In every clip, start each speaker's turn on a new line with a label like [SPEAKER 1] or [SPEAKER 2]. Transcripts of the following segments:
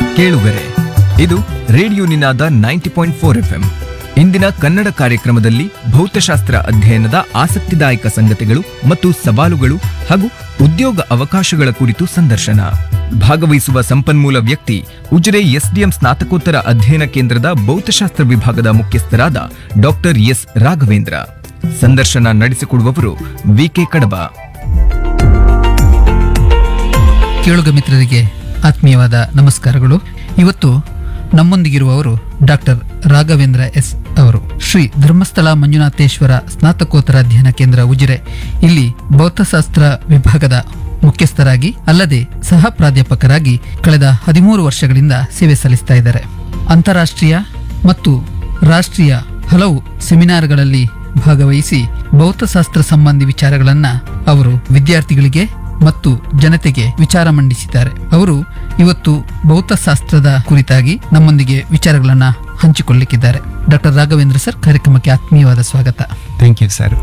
[SPEAKER 1] ಕೇಳುಗರೆ ಇದು radio Ninada ninety point four F ಇಂದಿನ ಕನ್ನಡ ಕಾರ್ಯಕ್ರಮದಲ್ಲಿ ಭೌತಶಾಸ್ತ್ರ ಅಧ್ಯಯನದ ಆಸಕ್ತಿದಾಯಕ ಸಂಗತಿಗಳು ಮತ್ತು ಸವಾಲುಗಳು ಹಾಗೂ ಉದ್ಯೋಗ ಅವಕಾಶಗಳ ಕುರಿತು ಸಂದರ್ಶನ ಭಾಗವಹಿಸುವ ಸಂಪನ್ಮೂಲ ವ್ಯಕ್ತಿ ಉಜಿರೆ ಎಸ್ಡಿಎಂ ಸ್ನಾತಕೋತ್ತರ ಅಧ್ಯಯನ ಕೇಂದ್ರದ ಭೌತಶಾಸ್ತ್ರ ವಿಭಾಗದ ಮುಖ್ಯಸ್ಥರಾದ ಡಾಕ್ಟರ್ ಎಸ್ ರಾಘವೇಂದ್ರ ಸಂದರ್ಶನ ನಡೆಸಿಕೊಡುವವರು ವಿಕೆ ಕಡಬ
[SPEAKER 2] ಕೇಳುಗ ಮಿತ್ರರಿಗೆ ಆತ್ಮೀಯವಾದ ನಮಸ್ಕಾರಗಳು ಇವತ್ತು ನಮ್ಮೊಂದಿಗಿರುವವರು ಡಾಕ್ಟರ್ ರಾಘವೇಂದ್ರ ಎಸ್ ಅವರು ಶ್ರೀ ಧರ್ಮಸ್ಥಳ ಮಂಜುನಾಥೇಶ್ವರ ಸ್ನಾತಕೋತ್ತರ ಅಧ್ಯಯನ ಕೇಂದ್ರ ಉಜಿರೆ ಇಲ್ಲಿ ಭೌತಶಾಸ್ತ್ರ ವಿಭಾಗದ ಮುಖ್ಯಸ್ಥರಾಗಿ ಅಲ್ಲದೆ ಸಹ ಪ್ರಾಧ್ಯಾಪಕರಾಗಿ ಕಳೆದ ಹದಿಮೂರು ವರ್ಷಗಳಿಂದ ಸೇವೆ ಸಲ್ಲಿಸ್ತಾ ಇದ್ದಾರೆ ಅಂತಾರಾಷ್ಟ್ರೀಯ ಮತ್ತು ರಾಷ್ಟ್ರೀಯ ಹಲವು ಸೆಮಿನಾರ್ಗಳಲ್ಲಿ ಭಾಗವಹಿಸಿ ಭೌತಶಾಸ್ತ್ರ ಸಂಬಂಧಿ ವಿಚಾರಗಳನ್ನ ಅವರು ವಿದ್ಯಾರ್ಥಿಗಳಿಗೆ ಮತ್ತು ಜನತೆಗೆ ವಿಚಾರ ಮಂಡಿಸಿದ್ದಾರೆ ಅವರು ಇವತ್ತು ಭೌತಶಾಸ್ತ್ರದ ಕುರಿತಾಗಿ ನಮ್ಮೊಂದಿಗೆ ವಿಚಾರಗಳನ್ನ ಹಂಚಿಕೊಳ್ಳಿಕ್ಕಿದ್ದಾರೆ ಡಾಕ್ಟರ್ ರಾಘವೇಂದ್ರ ಸರ್ ಕಾರ್ಯಕ್ರಮಕ್ಕೆ ಆತ್ಮೀಯವಾದ ಸ್ವಾಗತ
[SPEAKER 3] ಥ್ಯಾಂಕ್ ಯು ಸರ್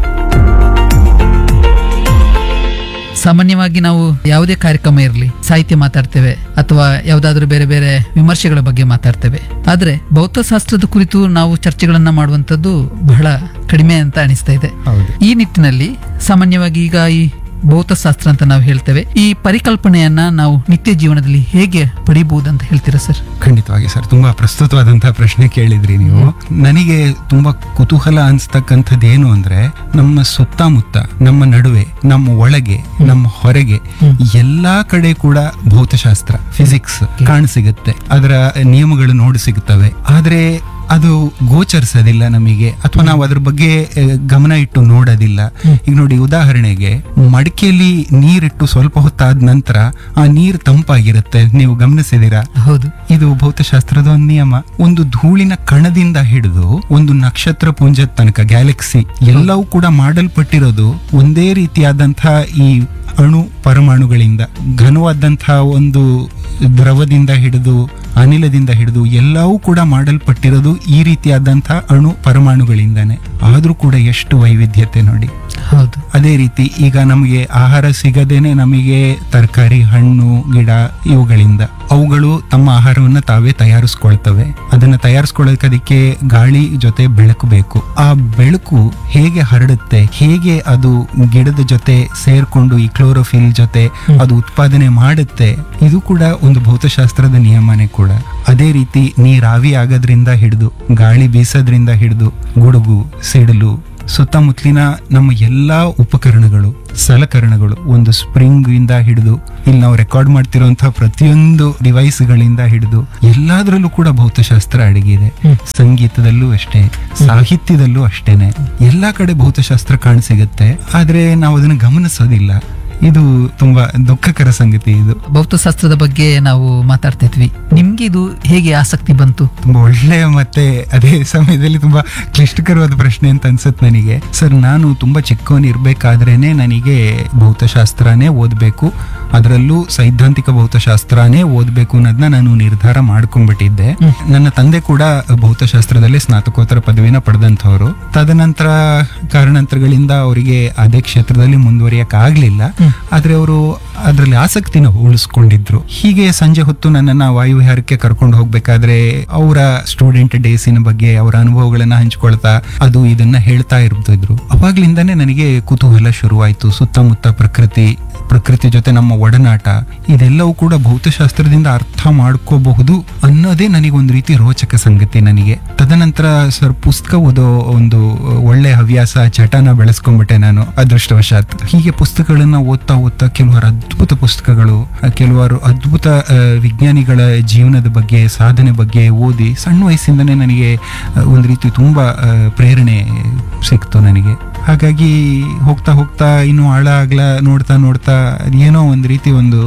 [SPEAKER 2] ಸಾಮಾನ್ಯವಾಗಿ ನಾವು ಯಾವುದೇ ಕಾರ್ಯಕ್ರಮ ಇರಲಿ ಸಾಹಿತ್ಯ ಮಾತಾಡ್ತೇವೆ ಅಥವಾ ಯಾವುದಾದ್ರೂ ಬೇರೆ ಬೇರೆ ವಿಮರ್ಶೆಗಳ ಬಗ್ಗೆ ಮಾತಾಡ್ತೇವೆ ಆದ್ರೆ ಭೌತಶಾಸ್ತ್ರದ ಕುರಿತು ನಾವು ಚರ್ಚೆಗಳನ್ನ ಮಾಡುವಂತದ್ದು ಬಹಳ ಕಡಿಮೆ ಅಂತ ಅನಿಸ್ತಾ ಇದೆ
[SPEAKER 3] ಹೌದು
[SPEAKER 2] ಈ ನಿಟ್ಟಿನಲ್ಲಿ ಸಾಮಾನ್ಯವಾಗಿ ಈಗ ಈ ಭೌತಶಾಸ್ತ್ರ ಅಂತ ನಾವು ಹೇಳ್ತೇವೆ ಈ ಪರಿಕಲ್ಪನೆಯನ್ನ ನಾವು ನಿತ್ಯ ಜೀವನದಲ್ಲಿ ಹೇಗೆ ಪಡಿಬಹುದು ಅಂತ ಹೇಳ್ತೀರಾ ಸರ್
[SPEAKER 3] ಖಂಡಿತವಾಗಿ ಸರ್ ತುಂಬಾ ಪ್ರಸ್ತುತವಾದಂತಹ ಪ್ರಶ್ನೆ ಕೇಳಿದ್ರಿ ನೀವು ನನಗೆ ತುಂಬಾ ಕುತೂಹಲ ಅನ್ಸ್ತಕ್ಕಂಥದ್ದು ಏನು ಅಂದ್ರೆ ನಮ್ಮ ಸುತ್ತಮುತ್ತ ನಮ್ಮ ನಡುವೆ ನಮ್ಮ ಒಳಗೆ ನಮ್ಮ ಹೊರಗೆ ಎಲ್ಲಾ ಕಡೆ ಕೂಡ ಭೌತಶಾಸ್ತ್ರ ಫಿಸಿಕ್ಸ್ ಕಾಣಸಿಗುತ್ತೆ ಅದರ ನಿಯಮಗಳು ನೋಡಿ ಸಿಗುತ್ತವೆ ಆದ್ರೆ ಅದು ಗೋಚರಿಸೋದಿಲ್ಲ ನಮಗೆ ಅಥವಾ ನಾವು ಅದ್ರ ಬಗ್ಗೆ ಆ, ಗಮನ ಇಟ್ಟು ನೋಡೋದಿಲ್ಲ ಈಗ ನೋಡಿ ಉದಾಹರಣೆಗೆ ಮಡಿಕೆಯಲ್ಲಿ ನೀರಿಟ್ಟು ಸ್ವಲ್ಪ ಹೊತ್ತಾದ ನಂತರ ಆ ನೀರು ತಂಪಾಗಿರುತ್ತೆ ನೀವು ಗಮನಿಸಿದಿರಾ
[SPEAKER 2] ಹೌದು
[SPEAKER 3] ಇದು ಭೌತಶಾಸ್ತ್ರದ ಒಂದು ನಿಯಮ ಒಂದು ಧೂಳಿನ ಕಣದಿಂದ ಹಿಡಿದು ಒಂದು ನಕ್ಷತ್ರ ಪುಂಜದ ತನಕ ಗ್ಯಾಲಕ್ಸಿ ಎಲ್ಲವೂ ಕೂಡ ಮಾಡಲ್ಪಟ್ಟಿರೋದು ಒಂದೇ ರೀತಿಯಾದಂತಹ ಈ ಅಣು ಪರಮಾಣುಗಳಿಂದ ಘನವಾದಂತಹ ಒಂದು ದ್ರವದಿಂದ ಹಿಡಿದು ಅನಿಲದಿಂದ ಹಿಡಿದು ಎಲ್ಲವೂ ಕೂಡ ಮಾಡಲ್ಪಟ್ಟಿರೋದು ಈ ರೀತಿಯಾದಂತಹ ಅಣು ಪರಮಾಣುಗಳಿಂದಾನೆ ಆದ್ರೂ ಕೂಡ ಎಷ್ಟು ವೈವಿಧ್ಯತೆ ನೋಡಿ
[SPEAKER 2] ಹೌದು
[SPEAKER 3] ಅದೇ ರೀತಿ ಈಗ ನಮಗೆ ಆಹಾರ ಸಿಗದೇನೆ ನಮಗೆ ತರಕಾರಿ ಹಣ್ಣು ಗಿಡ ಇವುಗಳಿಂದ ಅವುಗಳು ತಮ್ಮ ಆಹಾರವನ್ನ ತಾವೇ ತಯಾರಿಸ್ಕೊಳ್ತವೆ ಅದನ್ನ ತಯಾರಿಸ್ಕೊಳ್ಳೋಕೆ ಅದಕ್ಕೆ ಗಾಳಿ ಜೊತೆ ಬೆಳಕು ಬೇಕು ಆ ಬೆಳಕು ಹೇಗೆ ಹರಡುತ್ತೆ ಹೇಗೆ ಅದು ಗಿಡದ ಜೊತೆ ಸೇರ್ಕೊಂಡು ಈ ಕ್ಲೋರೋಫಿಲ್ ಜೊತೆ ಅದು ಉತ್ಪಾದನೆ ಮಾಡುತ್ತೆ ಇದು ಕೂಡ ಒಂದು ಭೌತಶಾಸ್ತ್ರದ ನಿಯಮನೇ ಕೂಡ ಅದೇ ರೀತಿ ನೀರಾವಿ ಆಗೋದ್ರಿಂದ ಹಿಡಿದು ಗಾಳಿ ಬೀಸೋದ್ರಿಂದ ಹಿಡಿದು ಗುಡುಗು ಸಿಡಿಲು ಸುತ್ತಮುತ್ತಲಿನ ನಮ್ಮ ಎಲ್ಲಾ ಉಪಕರಣಗಳು ಸಲಕರಣೆಗಳು ಒಂದು ಸ್ಪ್ರಿಂಗ್ ಇಂದ ಹಿಡಿದು ಇಲ್ಲಿ ನಾವು ರೆಕಾರ್ಡ್ ಮಾಡ್ತಿರುವಂತಹ ಪ್ರತಿಯೊಂದು ಡಿವೈಸ್ಗಳಿಂದ ಹಿಡಿದು ಎಲ್ಲಾದ್ರಲ್ಲೂ ಕೂಡ ಭೌತಶಾಸ್ತ್ರ ಅಡಗಿದೆ ಸಂಗೀತದಲ್ಲೂ ಅಷ್ಟೇ ಸಾಹಿತ್ಯದಲ್ಲೂ ಅಷ್ಟೇನೆ ಎಲ್ಲಾ ಕಡೆ ಭೌತಶಾಸ್ತ್ರ ಕಾಣಸಿಗುತ್ತೆ ಆದ್ರೆ ನಾವು ಅದನ್ನ ಗಮನಿಸೋದಿಲ್ಲ ಇದು ತುಂಬಾ ದುಃಖಕರ ಸಂಗತಿ ಇದು
[SPEAKER 2] ಭೌತಶಾಸ್ತ್ರದ ಬಗ್ಗೆ ನಾವು ಮಾತಾಡ್ತಾ ಇದ್ವಿ ನಿಮ್ಗೆ ಇದು ಹೇಗೆ ಆಸಕ್ತಿ ಬಂತು
[SPEAKER 3] ತುಂಬಾ ಒಳ್ಳೆಯ ಮತ್ತೆ ಅದೇ ಸಮಯದಲ್ಲಿ ತುಂಬಾ ಕ್ಲಿಷ್ಟಕರವಾದ ಪ್ರಶ್ನೆ ಅಂತ ಅನ್ಸುತ್ತೆ ನನಗೆ ಸರ್ ನಾನು ತುಂಬಾ ಚಿಕ್ಕವನ್ ಇರ್ಬೇಕಾದ್ರೇನೆ ನನಗೆ ಭೌತಶಾಸ್ತ್ರನೇ ಓದ್ಬೇಕು ಅದರಲ್ಲೂ ಸೈದ್ಧಾಂತಿಕ ಭೌತಶಾಸ್ತ್ರನೇ ಓದ್ಬೇಕು ಅನ್ನೋದನ್ನ ನಾನು ನಿರ್ಧಾರ ಮಾಡ್ಕೊಂಡ್ಬಿಟ್ಟಿದ್ದೆ ನನ್ನ ತಂದೆ ಕೂಡ ಭೌತಶಾಸ್ತ್ರದಲ್ಲಿ ಸ್ನಾತಕೋತ್ತರ ಪದವಿನ ಪಡೆದಂಥವ್ರು ತದನಂತರ ಕಾರಣಾಂತರಗಳಿಂದ ಅವರಿಗೆ ಅದೇ ಕ್ಷೇತ್ರದಲ್ಲಿ ಮುಂದುವರಿಯಕ್ ಆಗ್ಲಿಲ್ಲ ಆದ್ರೆ ಅವರು ಅದರಲ್ಲಿ ಆಸಕ್ತಿನ ಉಳಿಸ್ಕೊಂಡಿದ್ರು ಹೀಗೆ ಸಂಜೆ ಹೊತ್ತು ನನ್ನನ್ನ ವಾಯುವಿಹಾರಕ್ಕೆ ಕರ್ಕೊಂಡು ಹೋಗ್ಬೇಕಾದ್ರೆ ಅವರ ಸ್ಟೂಡೆಂಟ್ ಡೇಸಿನ ಬಗ್ಗೆ ಅವರ ಅನುಭವಗಳನ್ನ ಹಂಚ್ಕೊಳ್ತಾ ಅದು ಇದನ್ನ ಹೇಳ್ತಾ ಇರ್ತಿದ್ರು ಅವಾಗ್ಲಿಂದಾನೇ ನನಗೆ ಕುತೂಹಲ ಶುರುವಾಯ್ತು ಸುತ್ತಮುತ್ತ ಪ್ರಕೃತಿ ಪ್ರಕೃತಿ ಜೊತೆ ನಮ್ಮ ಒಡನಾಟ ಇದೆಲ್ಲವೂ ಕೂಡ ಭೌತಶಾಸ್ತ್ರದಿಂದ ಅರ್ಥ ಮಾಡ್ಕೋಬಹುದು ಅನ್ನೋದೇ ನನಗೊಂದು ರೀತಿ ರೋಚಕ ಸಂಗತಿ ನನಗೆ ತದನಂತರ ಸರ್ ಪುಸ್ತಕ ಓದೋ ಒಂದು ಒಳ್ಳೆ ಹವ್ಯಾಸ ಚಟನ ಬೆಳೆಸ್ಕೊಂಡ್ಬಿಟ್ಟೆ ನಾನು ಅದೃಷ್ಟವಶಾತ್ ಹೀಗೆ ಪುಸ್ತಕಗಳನ್ನ ಓದ್ತಾ ಓದ್ತಾ ಕೆಲವರು ಅದ್ಭುತ ಪುಸ್ತಕಗಳು ಆ, ಕೆಲವರು ಅದ್ಭುತ ಆ, ವಿಜ್ಞಾನಿಗಳ ಜೀವನದ ಬಗ್ಗೆ ಸಾಧನೆ ಬಗ್ಗೆ ಓದಿ ಸಣ್ಣ ವಯಸ್ಸಿಂದನೇ ನನಗೆ ಆ, ಒಂದು ರೀತಿ ತುಂಬಾ ಆ, ಪ್ರೇರಣೆ ಸಿಕ್ತು ನನಗೆ ಹಾಗಾಗಿ ಹೋಗ್ತಾ ಹೋಗ್ತಾ ಇನ್ನು ಆಳ ಆಗ್ಲ ನೋಡ್ತಾ ನೋಡ್ತಾ ಏನೋ ಒಂದು ರೀತಿ ಒಂದು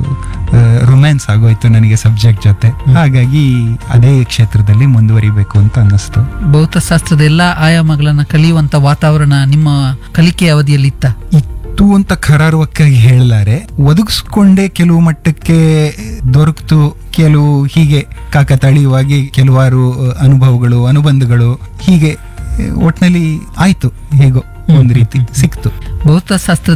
[SPEAKER 3] ರೊಮ್ಯಾನ್ಸ್ ಆಗೋಯ್ತು ನನಗೆ ಸಬ್ಜೆಕ್ಟ್ ಜೊತೆ ಹಾಗಾಗಿ ಅದೇ ಕ್ಷೇತ್ರದಲ್ಲಿ ಮುಂದುವರಿಬೇಕು ಅಂತ ಅನ್ನಿಸ್ತು
[SPEAKER 2] ಭೌತಶಾಸ್ತ್ರದ ಎಲ್ಲಾ ಆಯಾಮಗಳನ್ನ ಕಲಿಯುವಂತ ವಾತಾವರಣ ನಿಮ್ಮ ಕಲಿಕೆ ಅವಧಿಯಲ್ಲಿ ಇತ್ತ
[SPEAKER 3] ಇತ್ತು ಅಂತ ಖರಾರುವಕ್ಕಾಗಿ ಹೇಳಲಾರೆ ಒದಗಿಸ್ಕೊಂಡೇ ಕೆಲವು ಮಟ್ಟಕ್ಕೆ ದೊರಕ್ತು ಕೆಲವು ಹೀಗೆ ಕಾಕತಾಳೀಯವಾಗಿ ಕೆಲವಾರು ಅಹ್, ಅನುಭವಗಳು ಅನುಬಂಧಗಳು ಹೀಗೆ ಅಹ್, ಒಟ್ನಲ್ಲಿ ಆಯ್ತು ಹೇಗೋ ಒಂದು ರೀತಿ ಸಿಕ್ತು
[SPEAKER 2] ಭೌತಶಾಸ್ತ್ರದ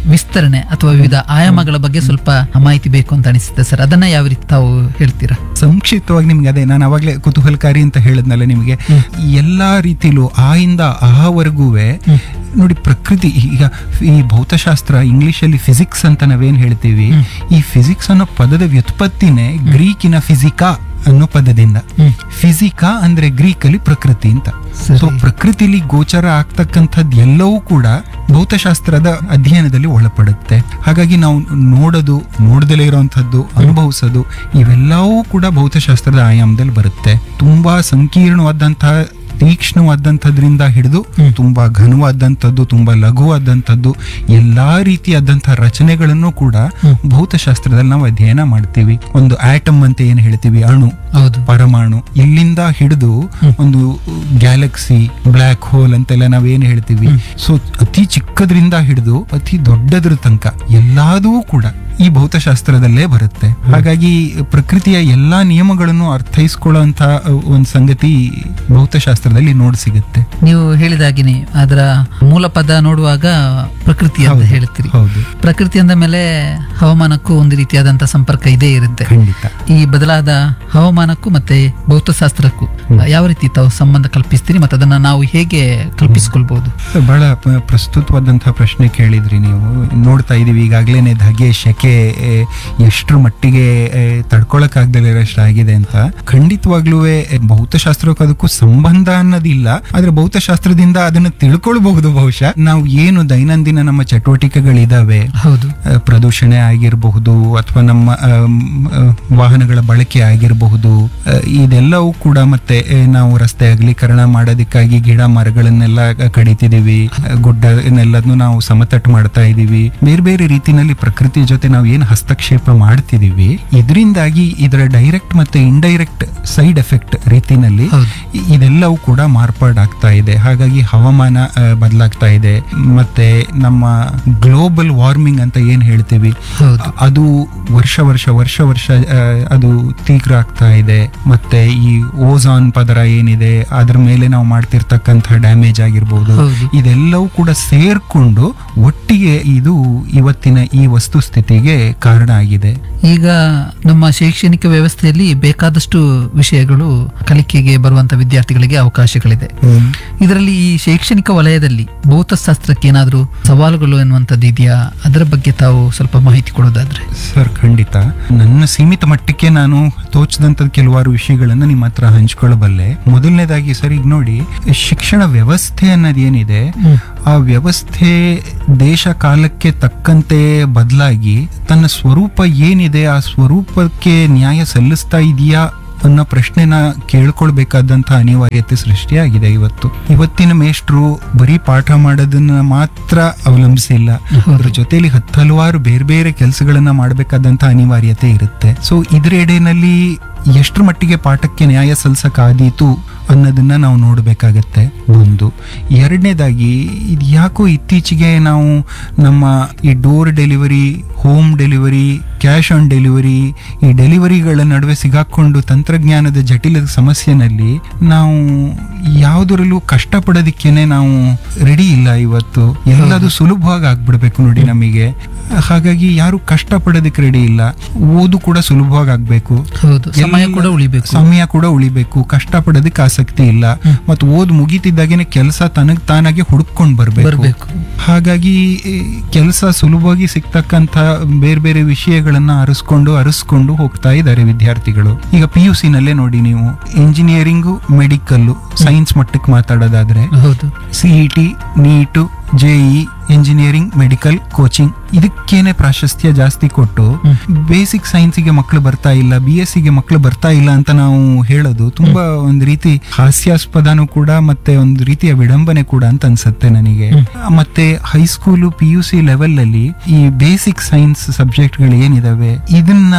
[SPEAKER 2] ವಿಸ್ತರಣೆ ಅಥವಾ ವಿವಿಧ ಆಯಾಮಗಳ ಬಗ್ಗೆ ಸ್ವಲ್ಪ ಮಾಹಿತಿ ಬೇಕು ಅಂತ ಅನಿಸುತ್ತೆ ಸರ್ ಅದನ್ನ ಯಾವ ರೀತಿ ತಾವು ಹೇಳ್ತೀರಾ
[SPEAKER 3] ಸಂಕ್ಷಿಪ್ತವಾಗಿ ನಿಮ್ಗೆ ಅದೇ ನಾನು ಅವಾಗಲೇ ಕುತೂಹಲಕಾರಿ ಅಂತ ಹೇಳಿದ್ನಲ್ಲ ನಿಮಗೆ ಎಲ್ಲಾ ರೀತಿಲೂ ಆ ಇಂದ ಆವರೆಗೂ ನೋಡಿ ಪ್ರಕೃತಿ ಈಗ ಈ ಭೌತಶಾಸ್ತ್ರ ಇಂಗ್ಲಿಷಲ್ಲಿ ಫಿಸಿಕ್ಸ್ ಅಂತ ನಾವೇನ್ ಹೇಳ್ತೀವಿ ಈ ಫಿಸಿಕ್ಸ್ ಅನ್ನೋ ಪದದ ವ್ಯುತ್ಪತ್ತಿನೇ ಗ್ರೀಕಿನ ಫಿಸಿಕಾ ಅನ್ನೋ ಪದದಿಂದ ಫಿಸಿಕಾ ಅಂದ್ರೆ ಗ್ರೀಕ್ ಅಲ್ಲಿ ಪ್ರಕೃತಿ ಅಂತ
[SPEAKER 2] ಸರಿ.
[SPEAKER 3] ಸೊ ಪ್ರಕೃತಿಲಿ ಗೋಚರ ಆಗ್ತಕ್ಕಂಥದ್ದು ಎಲ್ಲವೂ ಕೂಡ ಭೌತಶಾಸ್ತ್ರದ ಅಧ್ಯಯನದಲ್ಲಿ ಒಳಪಡುತ್ತೆ ಹಾಗಾಗಿ ನಾವು ನೋಡೋದು ನೋಡದಲೇ ಇರುವಂತಹದ್ದು ಅನುಭವಿಸೋದು ಇವೆಲ್ಲವೂ ಕೂಡ ಭೌತಶಾಸ್ತ್ರದ ಆಯಾಮದಲ್ಲಿ ಬರುತ್ತೆ ತುಂಬಾ ಸಂಕೀರ್ಣವಾದಂತಹ ತೀಕ್ಷ್ಣವಾದಂಥದ್ರಿಂದ ಹಿಡಿದು ತುಂಬಾ ಘನವಾದಂಥದ್ದು ತುಂಬಾ ಲಘುವಾದಂಥದ್ದು ಎಲ್ಲಾ ರೀತಿಯಾದಂತಹ ರಚನೆಗಳನ್ನು ಕೂಡ ಭೌತಶಾಸ್ತ್ರದಲ್ಲಿ ನಾವು ಅಧ್ಯಯನ ಮಾಡ್ತೀವಿ ಒಂದು ಆಟಮ್ ಅಂತ ಏನ್ ಹೇಳ್ತೀವಿ ಅಣು
[SPEAKER 2] ಹೌದು
[SPEAKER 3] ಪರಮಾಣು ಇಲ್ಲಿಂದ ಹಿಡಿದು ಒಂದು ಗ್ಯಾಲಕ್ಸಿ ಬ್ಲ್ಯಾಕ್ ಹೋಲ್ ಅಂತೆಲ್ಲ ನಾವೇನ್ ಹೇಳ್ತೀವಿ ಸೊ ಅತಿ ಚಿಕ್ಕದ್ರಿಂದ ಹಿಡಿದು ಅತಿ ದೊಡ್ಡದ್ರ ತನಕ ಎಲ್ಲದೂ ಕೂಡ ಈ ಭೌತಶಾಸ್ತ್ರದಲ್ಲೇ ಬರುತ್ತೆ ಹಾಗಾಗಿ ಪ್ರಕೃತಿಯ ಎಲ್ಲಾ ನಿಯಮಗಳನ್ನು ಅರ್ಥೈಸ್ಕೊಳ್ಳುವಂತ ಒಂದು ಸಂಗತಿ ಭೌತಶಾಸ್ತ್ರದಲ್ಲಿ ನೋಡ್ ಸಿಗುತ್ತೆ
[SPEAKER 2] ನೀವು ಹೇಳಿದಾಗಿನೇ ಅದರ ಮೂಲ ಪದ ನೋಡುವಾಗ ಪ್ರಕೃತಿ ಅಂತ
[SPEAKER 3] ಹೌದು,
[SPEAKER 2] ಹೇಳ್ತೀರಿ
[SPEAKER 3] ಹೌದು
[SPEAKER 2] ಪ್ರಕೃತಿ ಅಂದ ಮೇಲೆ ಹವಾಮಾನಕ್ಕೂ ಒಂದು ರೀತಿಯಾದಂತಹ ಸಂಪರ್ಕ ಇದೇ ಇರುತ್ತೆ
[SPEAKER 3] ಖಂಡಿತ
[SPEAKER 2] ಈ ಬದಲಾದ ಹವಾಮಾನಕ್ಕೂ ಮತ್ತೆ ಭೌತಶಾಸ್ತ್ರಕ್ಕೂ ಯಾವ ರೀತಿ ತಾವು ಸಂಬಂಧ ಕಲ್ಪಿಸ್ತೀರಿ ಮತ್ತೆ ಅದನ್ನ ನಾವು ಹೇಗೆ ಕಲ್ಪಿಸ್ಕೊಳ್ಬಹುದು
[SPEAKER 3] ಬಹಳ ಪ- ಪ್ರಸ್ತುತವಾದಂತಹ ಪ್ರಶ್ನೆ ಕೇಳಿದ್ರಿ ನೀವು ನೋಡ್ತಾ ಇದೀವಿ ಈಗಾಗ್ಲೇನೆ ಧಗೆ ಶೆಕೆ ಎ, ಎಷ್ಟ್ರ ಮಟ್ಟಿಗೆ ತಡ್ಕೊಳಕ್ಕಾಗ್ದಲೇ ಆಗಿದೆ ಅಂತ ಖಂಡಿತವಾಗ್ಲೂ ಭೌತಶಾಸ್ತ್ರಕ್ಕೂ ಅದಕ್ಕೂ ಸಂಬಂಧ ಅನ್ನೋದಿಲ್ಲ ಆದ್ರೆ ಭೌತಶಾಸ್ತ್ರದಿಂದ ಅದನ್ನ ತಿಳ್ಕೊಳ್ಬಹುದು ಬಹುಶಃ ನಾವು ಏನು ದೈನಂದಿನ ನಮ್ಮ ಚಟುವಟಿಕೆಗಳಿದಾವೆ
[SPEAKER 2] ಹೌದು
[SPEAKER 3] ಆ, ಪ್ರದೂಷಣೆ ಆಗಿರಬಹುದು ಅಥವಾ ನಮ್ಮ ಆಮ್, ಆ, ವಾಹನಗಳ ಬಳಕೆ ಆಗಿರಬಹುದು ಆ, ಇದೆಲ್ಲವೂ ಕೂಡ ಮತ್ತೆ ಆ, ನಾವು ರಸ್ತೆ ಅಗಲೀಕರಣ ಮಾಡೋದಕ್ಕಾಗಿ ಗಿಡ ಮರಗಳನ್ನೆಲ್ಲ ಕಡಿತಿದೀವಿ ಆ, ಗುಡ್ಡನೆಲ್ಲದನ್ನು ನಾವು ಸಮತಟ್ಟು ಮಾಡ್ತಾ ಇದೀವಿ ಬೇರೆ ಬೇರೆ ರೀತಿನಲ್ಲಿ ಪ್ರಕೃತಿ ಜೊತೆ ನಾವು ಏನು ಹಸ್ತಕ್ಷೇಪ ಮಾಡ್ತಿದೀವಿ ಇದರಿಂದಾಗಿ ಇದರ ಡೈರೆಕ್ಟ್ ಮತ್ತೆ ಇಂಡೈರೆಕ್ಟ್ ಸೈಡ್ ಎಫೆಕ್ಟ್ ರೀತಿನಲ್ಲಿ
[SPEAKER 2] ಹೌದು.
[SPEAKER 3] ಇ- ಇದೆಲ್ಲವೂ ಕೂಡ ಮಾರ್ಪಾಡಾಗ್ತಾ ಇದೆ ಹಾಗಾಗಿ ಹವಾಮಾನ ಬದಲಾಗ್ತಾ ಇದೆ ಮತ್ತೆ ನಮ್ಮ ಗ್ಲೋಬಲ್ ವಾರ್ಮಿಂಗ್ ಅಂತ ಏನ್ ಹೇಳ್ತೀವಿ
[SPEAKER 2] ಹೌದು
[SPEAKER 3] ಅ- ಅದು ವರ್ಷ ವರ್ಷ ವರ್ಷ ವರ್ಷ ಆ, ಅದು ತೀವ್ರ ಆಗ್ತಾ ಇದೆ ಮತ್ತೆ ಈ ಓಝಾನ್ ಪದರ ಏನಿದೆ ಅದ್ರ ಮೇಲೆ ನಾವು ಮಾಡ್ತಿರ್ತಕ್ಕಂಥ ಡ್ಯಾಮೇಜ್ ಆಗಿರ್ಬೋದು
[SPEAKER 2] ಹೌದು.
[SPEAKER 3] ಇದೆಲ್ಲವೂ ಕೂಡ ಸೇರ್ಕೊಂಡು ಒಟ್ಟಿಗೆ ಇದು ಇವತ್ತಿನ ಈ ವಸ್ತುಸ್ಥಿತಿಗೆ ಕಾರಣ ಆಗಿದೆ
[SPEAKER 2] ಈಗ ನಮ್ಮ ಶೈಕ್ಷಣಿಕ ವ್ಯವಸ್ಥೆಯಲ್ಲಿ ಬೇಕಾದಷ್ಟು ವಿಷಯಗಳು ಕಲಿಕೆಗೆ ಬರುವಂತ ವಿದ್ಯಾರ್ಥಿಗಳಿಗೆ ಅವಕಾಶಗಳಿದೆ ಇದರಲ್ಲಿ ಈ ಶೈಕ್ಷಣಿಕ ವಲಯದಲ್ಲಿ ಭೌತಶಾಸ್ತ್ರಕ್ಕೆ ಏನಾದರೂ ಸವಾಲುಗಳು ಎನ್ನುವಂಥದ್ದು ಇದೆಯಾ ಅದರ ಬಗ್ಗೆ ತಾವು ಸ್ವಲ್ಪ ಮಾಹಿತಿ ಕೊಡೋದಾದ್ರೆ
[SPEAKER 3] ಸರ್ ಖಂಡಿತ ನನ್ನ ಸೀಮಿತ ಮಟ್ಟಕ್ಕೆ ನಾನು ತೋಚದಂತ ಕೆಲವಾರು ವಿಷಯಗಳನ್ನ ನಿಮ್ಮ ಹತ್ರ ಹಂಚ್ಕೊಳ್ಳಬಲ್ಲೆ ಮೊದಲನೇದಾಗಿ ಸರ್ ಈಗ ನೋಡಿ ಶಿಕ್ಷಣ ವ್ಯವಸ್ಥೆ ಅನ್ನೋದು ಏನಿದೆ ಆ ವ್ಯವಸ್ಥೆ ದೇಶ ಕಾಲಕ್ಕೆ ತಕ್ಕಂತೆ ಬದಲಾಗಿ ತನ್ನ ಸ್ವರೂಪ ಏನಿದೆ ಆ ಸ್ವರೂಪಕ್ಕೆ ನ್ಯಾಯ ಸಲ್ಲಿಸ್ತಾ ಇದೆಯಾ ಅನ್ನೋ ಪ್ರಶ್ನೆನ ಕೇಳ್ಕೊಳ್ಬೇಕಾದಂತ ಅನಿವಾರ್ಯತೆ ಸೃಷ್ಟಿಯಾಗಿದೆ ಇವತ್ತು ಇವತ್ತಿನ ಮೇಷ್ಟ್ರು ಬರೀ ಪಾಠ ಮಾಡೋದನ್ನ ಮಾತ್ರ ಅವಲಂಬಿಸಿಲ್ಲ ಅದ್ರ ಜೊತೆಲಿ ಹತ್ತು ಹಲವಾರು ಬೇರೆ ಬೇರೆ ಕೆಲಸಗಳನ್ನ ಮಾಡಬೇಕಾದಂತ ಅನಿವಾರ್ಯತೆ ಇರುತ್ತೆ ಸೊ ಇದ್ರ ಎಡೆನಲ್ಲಿ ಎಷ್ಟ್ರ ಮಟ್ಟಿಗೆ ಪಾಠಕ್ಕೆ ನ್ಯಾಯ ಸಲ್ಸಕ್ಕಾದೀತು ಅನ್ನೋದನ್ನ ನಾವು ನೋಡ್ಬೇಕಾಗತ್ತೆ ಒಂದು ಎರಡನೇದಾಗಿ ಇದು ಯಾಕೋ ಇತ್ತೀಚೆಗೆ ನಾವು ನಮ್ಮ ಈ door delivery home delivery cash on delivery ಈ ಡೆಲಿವರಿಗಳ ನಡುವೆ ಸಿಗಾಕೊಂಡು ತಂತ್ರಜ್ಞಾನದ ಜಟಿಲ ಸಮಸ್ಯೆನಲ್ಲಿ ನಾವು ಯಾವುದರಲ್ಲೂ ಕಷ್ಟಪಡೋದಕ್ಕೇನೆ ನಾವು ರೆಡಿ ಇಲ್ಲ ಇವತ್ತು ಎಲ್ಲದು ಸುಲಭವಾಗಿ ಆಗ್ಬಿಡ್ಬೇಕು ನೋಡಿ ನಮಗೆ ಹಾಗಾಗಿ ಯಾರು ಕಷ್ಟಪಡೋದಕ್ಕೆ ರೆಡಿ ಇಲ್ಲ ಓದು ಕೂಡ ಸುಲಭವಾಗಿ ಆಗ್ಬೇಕು
[SPEAKER 2] ಹೌದು ಸಮಯ
[SPEAKER 3] ಎಲ್ಲ-
[SPEAKER 2] ಕೂಡ ಉಳಿಬೇಕು
[SPEAKER 3] ಸಮಯ ಕೂಡ ಉಳಿಬೇಕು ಕಷ್ಟಪಡೋದಕ್ಕೆ ಆಸಕ್ತಿ ಇಲ್ಲ ಮತ್ತು ಓದ್ ಮುಗಿತಿದ್ದಾಗೇನೆ ಕೆಲಸ ತನಗ್ ತಾನಾಗೆ ಹುಡುಕೊಂಡ್ ಬರ್ಬೇಕು
[SPEAKER 2] ಬರ್ಬೇಕು
[SPEAKER 3] ಹಾಗಾಗಿ ಕೆಲಸ ಸುಲಭವಾಗಿ ಸಿಗ್ತಕ್ಕಂಥ ಬೇರೆ ಬೇರೆ ವಿಷಯಗಳನ್ನ ಅರಸ್ಕೊಂಡು ಅರಸ್ಕೊಂಡು ಹೋಗ್ತಾ ಇದ್ದಾರೆ ವಿದ್ಯಾರ್ಥಿಗಳು ಈಗ ಪಿ ಯು ಸಿ ನಲ್ಲೇ ನೋಡಿ ನೀವು ಇಂಜಿನಿಯರಿಂಗು ಮೆಡಿಕಲ್ಲು ಸೈನ್ಸ್ ಮಟ್ಟಕ್ಕೆ ಮಾತಾಡೋದಾದ್ರೆ
[SPEAKER 2] ಹೌದು
[SPEAKER 3] CET NEET JEE engineering medical coaching ಇದಕ್ಕೇನೆ ಪ್ರಾಶಸ್ತ್ಯ ಜಾಸ್ತಿ ಕೊಟ್ಟು ಬೇಸಿಕ್ ಸೈನ್ಸಿಗೆ ಮಕ್ಕಳು ಬರ್ತಾ ಇಲ್ಲ ಬಿ ಎಸ್ ಸಿಗೆ ಮಕ್ಕಳು ಬರ್ತಾ ಇಲ್ಲ ಅಂತ ನಾವು ಹೇಳೋದು ತುಂಬಾ ಒಂದು ರೀತಿ ಹಾಸ್ಯಾಸ್ಪದನೂ ಕೂಡ ಮತ್ತೆ ಒಂದು ರೀತಿಯ ವಿಡಂಬನೆ ಕೂಡ ಅಂತ ಅನ್ಸುತ್ತೆ ನನಗೆ ಮತ್ತೆ high school P U C level ಅಲ್ಲಿ ಈ ಬೇಸಿಕ್ ಸೈನ್ಸ್ ಸಬ್ಜೆಕ್ಟ್ಗಳು ಏನಿದಾವೆ ಇದನ್ನ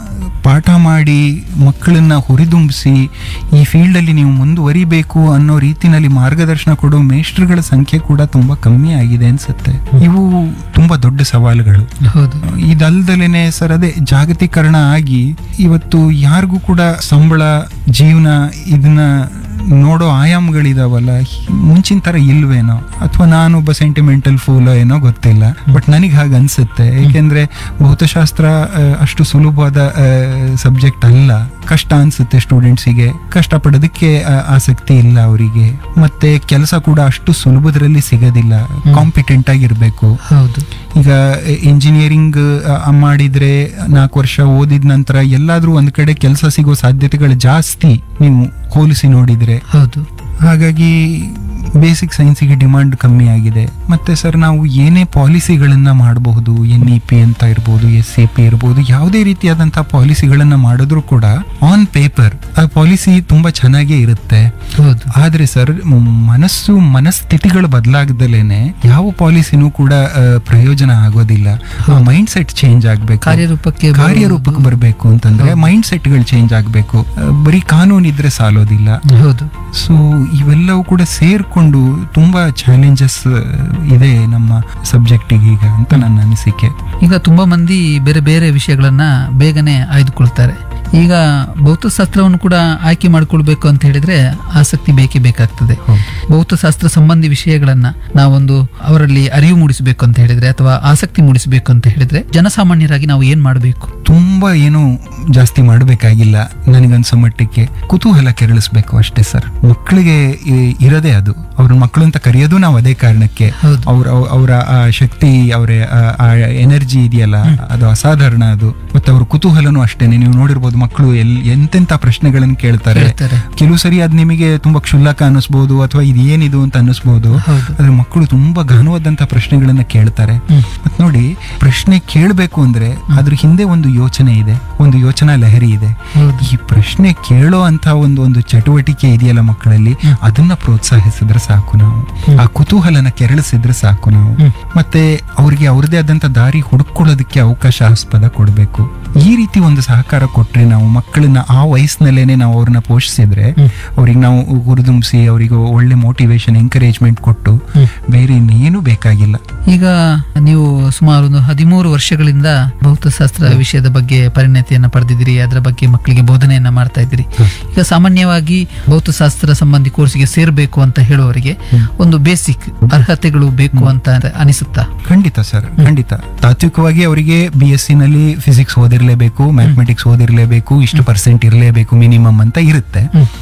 [SPEAKER 3] ಪಾಠ ಮಾಡಿ ಮಕ್ಕಳನ್ನ ಹುರಿದುಂಬಿಸಿ ಈ ಫೀಲ್ಡ್ ಅಲ್ಲಿ ನೀವು ಮುಂದುವರಿಬೇಕು ಅನ್ನೋ ರೀತಿನಲ್ಲಿ ಮಾರ್ಗದರ್ಶನ ಕೊಡೋ ಮೇಷ್ಟ್ರುಗಳ ಸಂಖ್ಯೆ ಕೂಡ ತುಂಬಾ ಕಮ್ಮಿ ಆಗಿದೆ ಅನ್ಸುತ್ತೆ ಇವು ತುಂಬಾ ದೊಡ್ಡ ಸವಾಲುಗಳು
[SPEAKER 2] ಹೌದು
[SPEAKER 3] ಇದಲ್ದಲೇನೆ ಸರ್ ಅದೇ ಜಾಗತೀಕರಣ ಆಗಿ ಇವತ್ತು ಯಾರಿಗೂ ಕೂಡ ಸಂಬಳ ಜೀವನ ಇದನ್ನ ನೋಡೋ ಆಯಾಮಗಳಿದಾವಲ್ಲ ಹಿ- ಮುಂಚಿನ ತರ ಇಲ್ವೇನೋ ಅಥವಾ ನಾನೊಬ್ಬ ಸೆಂಟಿಮೆಂಟಲ್ ಫೂಲ್ ಏನೋ ಗೊತ್ತಿಲ್ಲ ಬಟ್ ನನಗೆ ಹಾಗೆ ಅನ್ಸುತ್ತೆ ಏಕೆಂದ್ರೆ ಭೌತಶಾಸ್ತ್ರ ಆ, ಅಷ್ಟು ಸುಲಭವಾದ ಸಬ್ಜೆಕ್ಟ್ ಅಲ್ಲ ಕಷ್ಟ ಅನ್ಸುತ್ತೆ ಸ್ಟೂಡೆಂಟ್ಸಿಗೆ ಕಷ್ಟಪಡೋದಕ್ಕೆ ಆ, ಆಸಕ್ತಿ ಇಲ್ಲ ಅವರಿಗೆ ಮತ್ತೆ ಕೆಲಸ ಕೂಡ ಅಷ್ಟು ಸುಲಭದ್ರಲ್ಲಿ ಸಿಗೋದಿಲ್ಲ ಕಾಂಪಿಟೆಂಟ್ ಆಗಿರ್ಬೇಕು
[SPEAKER 2] ಹೌದು
[SPEAKER 3] ಈಗ ಇಂಜಿನಿಯರಿಂಗ್ ಮಾಡಿದ್ರೆ ನಾಲ್ಕು ವರ್ಷ ಓದಿದ ನಂತರ ಎಲ್ಲಾದ್ರೂ ಒಂದ್ ಕಡೆ ಕೆಲಸ ಸಿಗೋ ಸಾಧ್ಯತೆಗಳು ಜಾಸ್ತಿ ನೀವು ಹೋಲಿಸಿ ನೋಡಿದ್ರೆ
[SPEAKER 2] ಹೌದು
[SPEAKER 3] ಹಾಗಾಗಿ ಬೇಸಿಕ್ ಸೈನ್ಸಿಗೆ ಡಿಮಾಂಡ್ ಕಮ್ಮಿ ಆಗಿದೆ ಮತ್ತೆ ಸರ್ ನಾವು ಏನೇ ಪಾಲಿಸಿಗಳನ್ನ ಮಾಡಬಹುದು ಎನ್ ಇ ಪಿ ಅಂತ ಇರ್ಬೋದು ಎಸ್ ಎ ಪಿ ಇರ್ಬೋದು ಯಾವುದೇ ರೀತಿಯಾದಂತಹ ಪಾಲಿಸಿಗಳನ್ನ ಮಾಡಿದ್ರು ಕೂಡ ಆನ್ ಪೇಪರ್ ಆ ಪಾಲಿಸಿ ತುಂಬಾ ಚೆನ್ನಾಗೇ ಇರುತ್ತೆ
[SPEAKER 2] ಹೌದು
[SPEAKER 3] ಆದ್ರೆ ಸರ್ ಮನಸ್ಸು ಮನಸ್ಥಿತಿಗಳು ಬದಲಾಗದಲೇನೆ ಯಾವ ಪಾಲಿಸಿನೂ ಕೂಡ ಆ, ಪ್ರಯೋಜನ ಆಗೋದಿಲ್ಲ ಮೈಂಡ್ ಸೆಟ್ ಚೇಂಜ್ ಆಗ್ಬೇಕು
[SPEAKER 2] ಕಾರ್ಯರೂಪಕ್ಕೆ ಬರುವುದು-
[SPEAKER 3] ಕಾರ್ಯರೂಪಕ್ಕೆ ಬರಬೇಕು ಅಂತಂದ್ರೆ ಮೈಂಡ್ ಸೆಟ್ಗಳು ಚೇಂಜ್ ಆಗ್ಬೇಕು ಆ, ಬರೀ ಕಾನೂನು ಇದ್ರೆ ಸಾಲೋದಿಲ್ಲ
[SPEAKER 2] ಹೌದು
[SPEAKER 3] ಸೊ ಇವೆಲ್ಲವೂ ಕೂಡ ಸೇರ್ಕೊಂಡು ತುಂಬಾ ಚಾಲೆಂಜಸ್ ಇದೆ ನಮ್ಮ ಸಬ್ಜೆಕ್ಟಿಗೆ ಈಗ ಅಂತ ನನ್ನ ಅನಿಸಿಕೆ
[SPEAKER 2] ಈಗ ತುಂಬಾ ಮಂದಿ ಬೇರೆ ಬೇರೆ ವಿಷಯಗಳನ್ನ ಬೇಗನೆ ಆಯ್ದುಕೊಳ್ತಾರೆ ಈಗ ಭೌತಶಾಸ್ತ್ರವನ್ನು ಕೂಡ ಆಯ್ಕೆ ಮಾಡಿಕೊಳ್ಬೇಕು ಅಂತ ಹೇಳಿದ್ರೆ ಆಸಕ್ತಿ ಬೇಕೇ ಬೇಕಾಗ್ತದೆ ಭೌತಶಾಸ್ತ್ರ ಸಂಬಂಧಿ ವಿಷಯಗಳನ್ನ ನಾವೊಂದು ಅವರಲ್ಲಿ ಅರಿವು ಮೂಡಿಸಬೇಕು ಅಂತ ಹೇಳಿದ್ರೆ ಅಥವಾ ಆಸಕ್ತಿ ಮೂಡಿಸಬೇಕು ಅಂತ ಹೇಳಿದ್ರೆ ಜನಸಾಮಾನ್ಯರಾಗಿ ನಾವು ಏನ್ ಮಾಡಬೇಕು
[SPEAKER 3] ತುಂಬಾ ಏನು ಜಾಸ್ತಿ ಮಾಡಬೇಕಾಗಿಲ್ಲ ನನಗನ್ಸೋ ಮಟ್ಟಕ್ಕೆ ಕುತೂಹಲ ಕೆರಳಿಸ್ಬೇಕು ಅಷ್ಟೇ ಸರ್ ಮಕ್ಕಳಿಗೆ ಇ- ಇರೋದೇ ಅದು ಅವ್ರ ಮಕ್ಕಳು ಅಂತ ಕರೆಯೋದು ನಾವು ಅದೇ ಕಾರಣಕ್ಕೆ
[SPEAKER 2] ಹೌದು.
[SPEAKER 3] ಅವ್ರ ಅವರ ಆ ಶಕ್ತಿ ಅವರ ಆ ಎನರ್ಜಿ ಇದೆಯಲ್ಲ ಅದು ಅಸಾಧಾರಣ ಅದು ಮತ್ತೆ ಅವ್ರ ಕುತೂಹಲನೂ ಅಷ್ಟೇನೆ ನೀವು ನೋಡಿರ್ಬೋದು ಮಕ್ಕಳು ಎಲ್ ಎಂತೆಂತ ಪ್ರಶ್ನೆಗಳನ್ನು ಕೇಳ್ತಾರೆ
[SPEAKER 2] ಹೇಳ್ತಾರೆ
[SPEAKER 3] ಕೆಲವು ಸರಿ ಅದ್ ನಿಮಗೆ ತುಂಬಾ ಕ್ಷುಲ್ಲಕ ಅನ್ನಿಸ್ಬೋದು ಅಥವಾ ಇದು ಏನಿದು ಅಂತ ಅನ್ನಿಸ್ಬೋದು
[SPEAKER 2] ಹೌದು.
[SPEAKER 3] ಆದ್ರೆ ಮಕ್ಕಳು ತುಂಬಾ ಘನವಾದಂತ ಪ್ರಶ್ನೆಗಳನ್ನ ಕೇಳ್ತಾರೆ ಮತ್ ನೋಡಿ ಪ್ರಶ್ನೆ ಕೇಳಬೇಕು ಅಂದ್ರೆ ಅದ್ರ ಹಿಂದೆ ಒಂದು ಯೋಚನೆ ಇದೆ ಒಂದು ಯೋಚನಾ ಲಹರಿ ಇದೆ
[SPEAKER 2] ಹೌದು.
[SPEAKER 3] ಈ ಪ್ರಶ್ನೆ ಕೇಳೋ ಅಂತ ಒಂದು ಒಂದು ಚಟುವಟಿಕೆ ಇದೆಯಲ್ಲ ಮಕ್ಕಳಲ್ಲಿ ಅದನ್ನ ಪ್ರೋತ್ಸಾಹಿಸಿದ್ರೆ ಸಾಕು ನಾವು ಆ ಕುತೂಹಲನ ಕೆರಳಿಸಿದ್ರೆ ಸಾಕು ನಾವು ಮತ್ತೆ ಅವ್ರಿಗೆ ಅವ್ರದೇ ಆದಂತ ದಾರಿ ಹುಡುಕೊಳ್ಳೋದಕ್ಕೆ ಅವಕಾಶ ಆಸ್ಪದ ಕೊಡಬೇಕು ಈ ರೀತಿ ಒಂದು ಸಹಕಾರ ಕೊಟ್ರೆ ನಾವು ಮಕ್ಕಳನ್ನ ಆ ವಯಸ್ಸಿನಲ್ಲೇನೆ ನಾವು ಅವ್ರನ್ನ ಪೋಷಿಸಿದ್ರೆ ಅವ್ರಿಗೆ ನಾವು ಹುರಿದುಂಬಿಸಿ ಅವರಿಗೆ ಒಳ್ಳೆ ಮೋಟಿವೇಶನ್ ಎಂಕರೇಜ್ಮೆಂಟ್ ಕೊಟ್ಟು ಬೇರೆ ಇನ್ನೇನು ಬೇಕಾಗಿಲ್ಲ
[SPEAKER 2] ಈಗ ನೀವು ಸುಮಾರು ಒಂದು ಹದಿಮೂರು ವರ್ಷಗಳಿಂದ ಭೌತಶಾಸ್ತ್ರ ವಿಷಯದ ಬಗ್ಗೆ ಪರಿಣತಿಯನ್ನ ಪಡೆದಿದ್ದೀರಿ ಅದರ ಬಗ್ಗೆ ಮಕ್ಕಳಿಗೆ ಬೋಧನೆಯನ್ನ ಮಾಡ್ತಾ ಇದ್ದೀರಿ ಈಗ ಸಾಮಾನ್ಯವಾಗಿ ಭೌತಶಾಸ್ತ್ರ ಸಂಬಂಧಿ ಕೋರ್ಸ್ಗೆ ಸೇರ್ಬೇಕು ಅಂತ ಹೇಳುವವರಿಗೆ ಒಂದು ಬೇಸಿಕ್ ಅರ್ಹತೆಗಳು ಬೇಕು ಅಂತ ಅನಿಸುತ್ತಾ
[SPEAKER 3] ಖಂಡಿತ ಸರ್ ಖಂಡಿತ ತಾತ್ವಿಕವಾಗಿ ಅವರಿಗೆ ಬಿ ಎಸ್ ಸಿ ನಲ್ಲಿ ಫಿಸಿಕ್ಸ್ ಓದಿರ್ಲೇಬೇಕು ಮ್ಯಾಥಮೆಟಿಕ್ಸ್ ಓದಿರ್ಲೇಬೇಕು ಇಷ್ಟು ಪರ್ಸೆಂಟ್ ಇರಲೇಬೇಕು ಮಿನಿಮಮ್ ಅಂತ ಇರುತ್ತೆ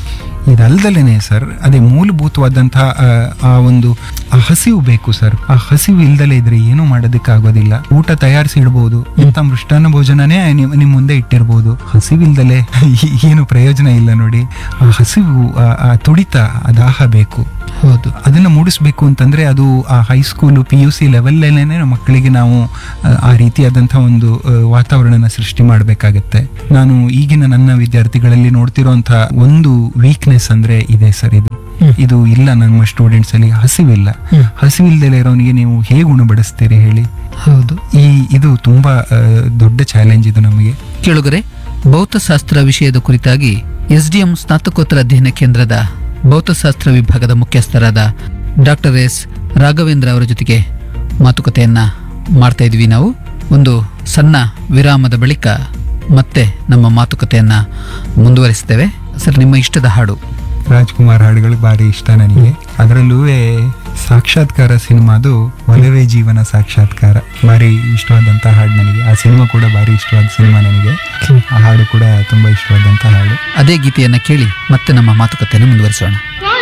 [SPEAKER 3] ಇದಲ್ದಲೇನೆ ಸರ್ ಅದೇ ಮೂಲಭೂತವಾದಂತಹ ಆ, ಆ ಒಂದು ಆ ಹಸಿವು ಬೇಕು ಸರ್ ಆ ಹಸಿವು ಇಲ್ದಲೇ ಇದ್ರೆ ಏನು ಮಾಡೋದಕ್ಕಾಗೋದಿಲ್ಲ ಊಟ ತಯಾರಿಸಿ ಇಡ್ಬೋದು ಇಂಥ ಮೃಷ್ಟಾನ್ನ ಭೋಜನನೇ ನಿಮ್ ನಿಮ್ ಮುಂದೆ ಇಟ್ಟಿರ್ಬೋದು ಹಸಿವಿಲ್ದಲೆ ಏನು ಪ್ರಯೋಜನ ಇಲ್ಲ ನೋಡಿ ಆ ಹಸಿವು ಆ- ಆ ತುಡಿತ ಆ ದಾಹ ಬೇಕು
[SPEAKER 2] ಹೌದು
[SPEAKER 3] ಅದನ್ನ ಮೂಡಿಸ್ಬೇಕು ಅಂತಂದ್ರೆ ಅದು ಆ ಹೈಸ್ಕೂಲ್ ಪಿ ಯು ಸಿ ಲೆವೆಲ್ಲೇನೆ ಮಕ್ಕಳಿಗೆ ನಾವು ಆ, ಆ ರೀತಿಯಾದಂತಹ ಒಂದು ಆ, ವಾತಾವರಣನ ಸೃಷ್ಟಿ ಮಾಡಬೇಕಾಗತ್ತೆ ನಾನು ಈಗಿನ ನನ್ನ ವಿದ್ಯಾರ್ಥಿಗಳಲ್ಲಿ ನೋಡ್ತಿರೋಂತಹ ಒಂದು ವೀಕ್ನೆಸ್ ಅಂದ್ರೆ ಇದೆ ಸರ್ ಇದು ಇದು ಇಲ್ಲ ನಮ್ಮ ಸ್ಟೂಡೆಂಟ್ಸ್ ಅಲ್ಲಿ ಹಸಿವಿಲ್ಲ ಹಸಿವಿಲ್ದಲೇ ಇರೋನಿಗೆ ನೀವು ಹೇಗೆ ಉಣಬಡಿಸ್ತೀರಿ ಹೇಳಿ
[SPEAKER 2] ಹೌದು
[SPEAKER 3] ಈ ಇದು ತುಂಬಾ ಆ, ದೊಡ್ಡ ಚಾಲೆಂಜ್ ಇದು ನಮಗೆ
[SPEAKER 2] ಕೇಳುಗರೆ ಭೌತಶಾಸ್ತ್ರ ವಿಷಯದ ಕುರಿತಾಗಿ ಎಸ್ಡಿಎಂ ಸ್ನಾತಕೋತ್ತರ ಅಧ್ಯಯನ ಕೇಂದ್ರದ ಭೌತಶಾಸ್ತ್ರ ವಿಭಾಗದ ಮುಖ್ಯಸ್ಥರಾದ ಡಾಕ್ಟರ್ ಎಸ್ ರಾಘವೇಂದ್ರ ಅವರ ಜೊತೆಗೆ ಮಾತುಕತೆಯನ್ನ ಮಾಡ್ತಾ ಇದ್ವಿ ನಾವು ಒಂದು ಸಣ್ಣ ವಿರಾಮದ ಬಳಿಕ ಮತ್ತೆ ನಮ್ಮ ಮಾತುಕತೆಯನ್ನ ಮುಂದುವರಿಸ್ತೇವೆ ಸರ್ ನಿಮ್ಮ ಇಷ್ಟದ ಹಾಡು
[SPEAKER 3] ರಾಜ್ಕುಮಾರ್ ಹಾಡುಗಳು ಭಾರಿ ಇಷ್ಟ ನನಗೆ ಅದರಲ್ಲೂ ಸಾಕ್ಷಾತ್ಕಾರ ಸಿನಿಮಾದು ಒಲವೇ ಜೀವನ ಸಾಕ್ಷಾತ್ಕಾರ ಭಾರಿ ಇಷ್ಟವಾದಂತ ಹಾಡು ನನಗೆ ಆ ಸಿನಿಮಾ ಕೂಡ ಭಾರಿ ಇಷ್ಟವಾದ ಸಿನಿಮಾ ನನಗೆ ಆ ಹಾಡು ಕೂಡ ತುಂಬಾ ಇಷ್ಟವಾದಂತ ಹಾಡು
[SPEAKER 2] ಅದೇ ಗೀತೆಯನ್ನ ಕೇಳಿ ಮತ್ತೆ ನಮ್ಮ ಮಾತುಕತೆಯನ್ನು ಮುಂದುವರಿಸೋಣ